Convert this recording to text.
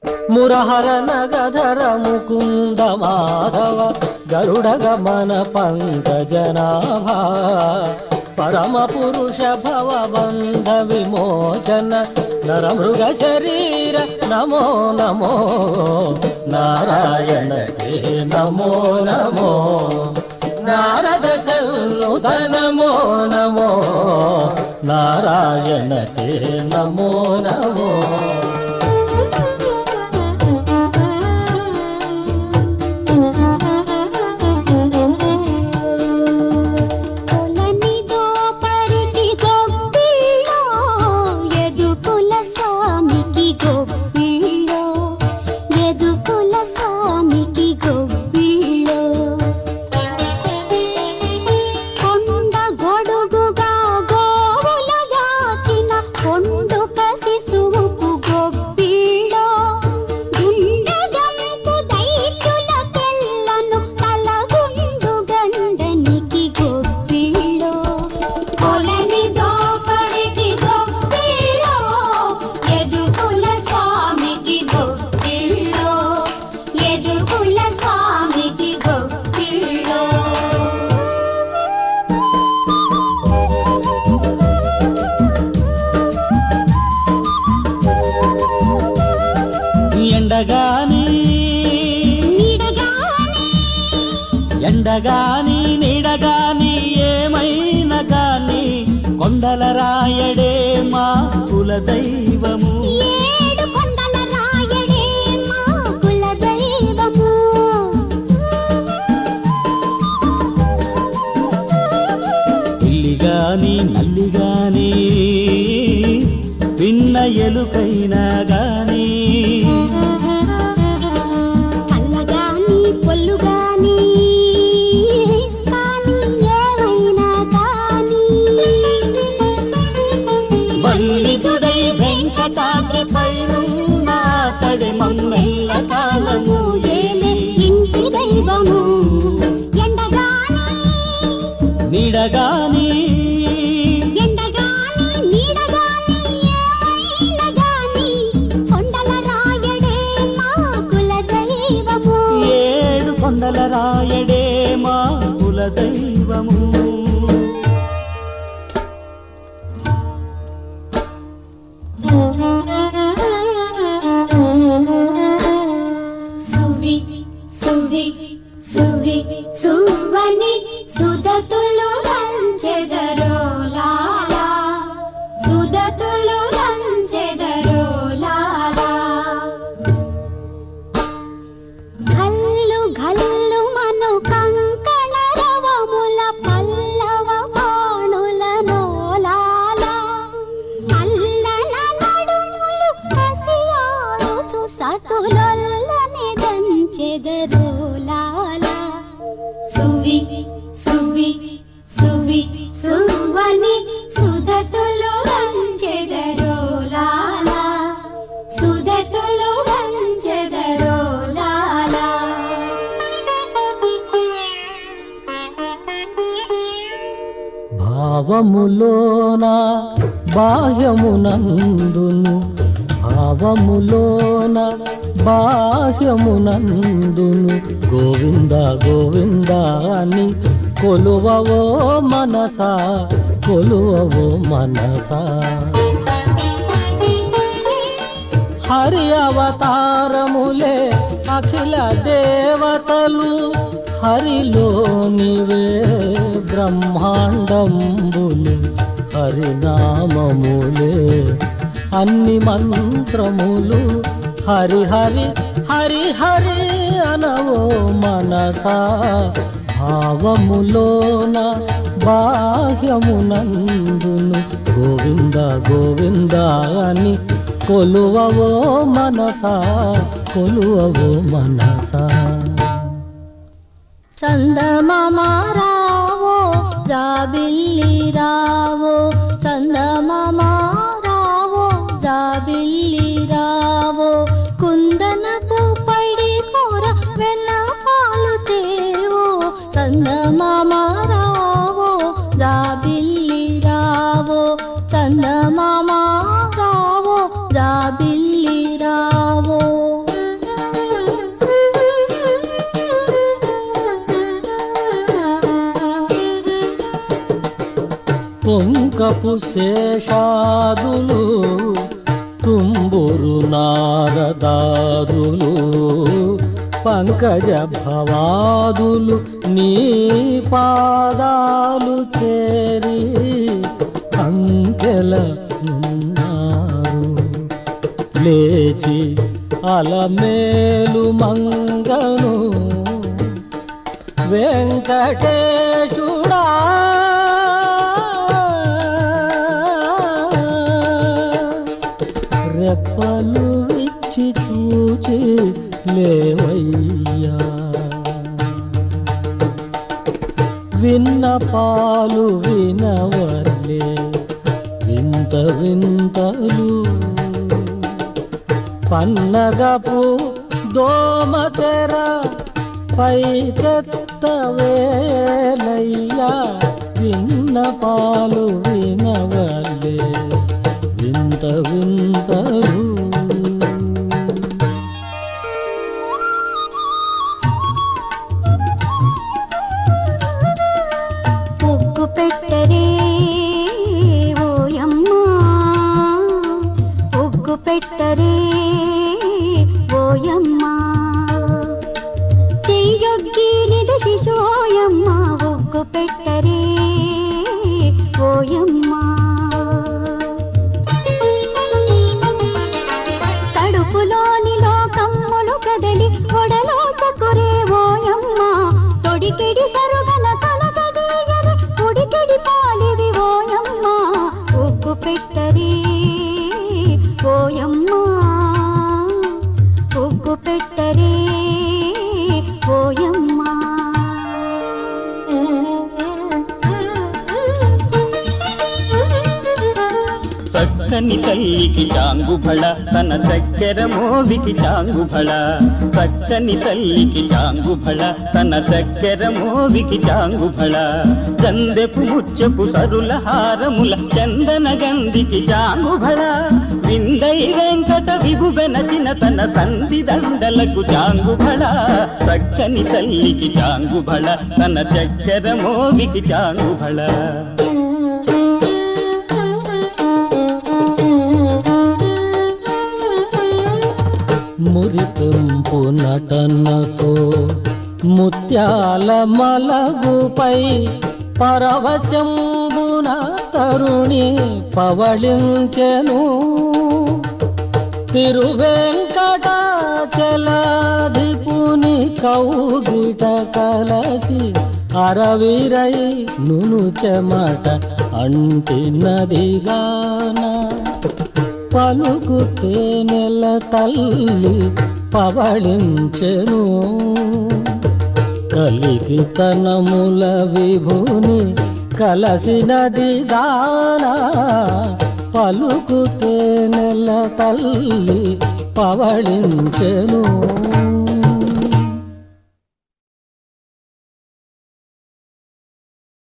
మురహర నగధర ముకుంద మాధవ గరుడ గమన పంకజనాభా పరమ పురుష భవ బంధ విమోచన నరమృగ శరీర నమో నమో నారాయణ తే నమో నమో నారద సల్లుత నమో నమో నారాయణ తే నమో నమో కొలనిదో పరిటి గొప్పిళ్ళో ఎదుకుల స్వామికి గొప్పిళ్ళో ఎదుకుల స్వామికి గొప్పిళ్ళో కొండ గొడుగుగా గోవుల దాచిన కొండుక శిశువుకు గొప్పిళ్ళో గుండగంపు దైత్యుల తెల్లను తలగుండు గండనికి గొప్పిళ్ళో కొలని దోపడికి గొప్పిళ్ళో ఎదుకుల స్వామికి గొప్పిళ్ళో ఎదుకుల స్వామికి గొప్పిళ్ళో ఎండగాని నీడగానే ఎండగాని నీడగాని ఏమైనా గాని కొండల రాయడే మా కుల దైవము ఏడు కొండల రాయడే మా కుల దైవము పిల్లి గాని నల్లి గాని పిన్న ఎలుకైనా గాని కళ్ళగాని పొల్లుగాని కానీ ఏమైనా కానీ బల్లిదుడై వెంకటాద్రి పైనున్న తడి మమ్మెల్ల కాలము ఏలే ఇంటి దైవము ఎండగాని నీడగాని ఎండగాని నీడగాని ఏమైనా గాని కొండల రాయడే మా కుల దైవము ఏడు కొండల రాయడే మా కుల దైవము సువి సువి సువి సువని సుదతులు రంచెదరో లాలా సుదతులు రంచెదరో లాలా గల్లు గల్లు మను కంకణ రవముల పల్లవ బాణుల నోలాల అల్లన నడుములు కసియాడుచు సతులొల్లని దంచెదరు లాల సువి సువి సువి సువని సుధతులు రంచెదరు లాల సుధతులు రంచెదరు లాల భావములోన బాహ్యమునందును భావములోన బాహ్యమునందును గోవింద గోవింద అని కొలువవో మనసా కొలువవో మనసా హరి అవతారములే అఖిల దేవతలు హరిలోనివే బ్రహ్మాండంబులు హరినామములే అన్ని మంత్రములు హరి హరి హరి హరి అనవో మనసా భావములోన బాహ్యమునందును గోవింద గోవింద అని కొలువవో మనసా కొలువవో మనసా చందమామ రావో జాబిల్లి రావో చందమామ రావో జాబిల్లి రావో కుందనపు పడి కూర వెన్న పాలు తేవో చందమామ రావో జాబిల్లి రావో చందమామ రావో జాబిల్లి రావో పొంకపు శేషాదులు తుంబురు నారదాదులు పంకజ భవాదులు నీ పాదాలు చేరి అంకెల ఉన్నారు లేచి అలమేలు మంగను వెంకటేశుడా రెప్పలు ఇచ్చి చూచి లేవయ్యా విన్న పాలు వినవర్లే వింత వింతలు పన్నగపు దోమతెర పైకెత్తవేలయ్యా విన్న పాలు వినవలే వింత వింతలు ఉగ్గు పెట్టరే ఓయమ్మా ఉగ్గు పెట్టరే ఓయమ్మా చెయ్యొగ్గి నిద శిశోయమ్మ ఉగ్గు పెట్టరే ఓయమ్మా కడుపులోని లోకమ్ములు కదలి ఒడలో చకురే ఓయమ్మ తొడికెడి సరుగన కలగదీయని ఉడికెడి పాలివి ఓయమ్మ ఉగ్గు పెట్టరి ఓయమ్మ ఉగ్గు పెట్టరి ఓయమ్మ చక్కని తల్లికి చాంగుభళ తన చక్కెర మోవికి చాంగుభళ చక్కని తల్లికి చాంగుభళ తన చక్కెర మోవికి చాంగుభళ చందెపు ముచ్చపు సరుల హారముల చందన గంధికి చాంగుభళ విందై వెంకట విభువెనచిన తన సంధి దండలకు చాంగుభళ చక్కని తల్లికి చాంగుభళ తన చక్కెర మోవికి చాంగుభళ మురిపెంపు నటనతో ముత్యాల మలగుపై పరవశంబున తరుణి పవళించెను తిరువెంకటాచలాధిపుని కౌగిట కలసి అరవిరై నును చెమట అంటి నదిగాన పలుకు తేనెల తల్లి పవళించెను కలిగి తనముల విభుని కలసినది గాన పలుకు తేనెల తల్లి పవళించెను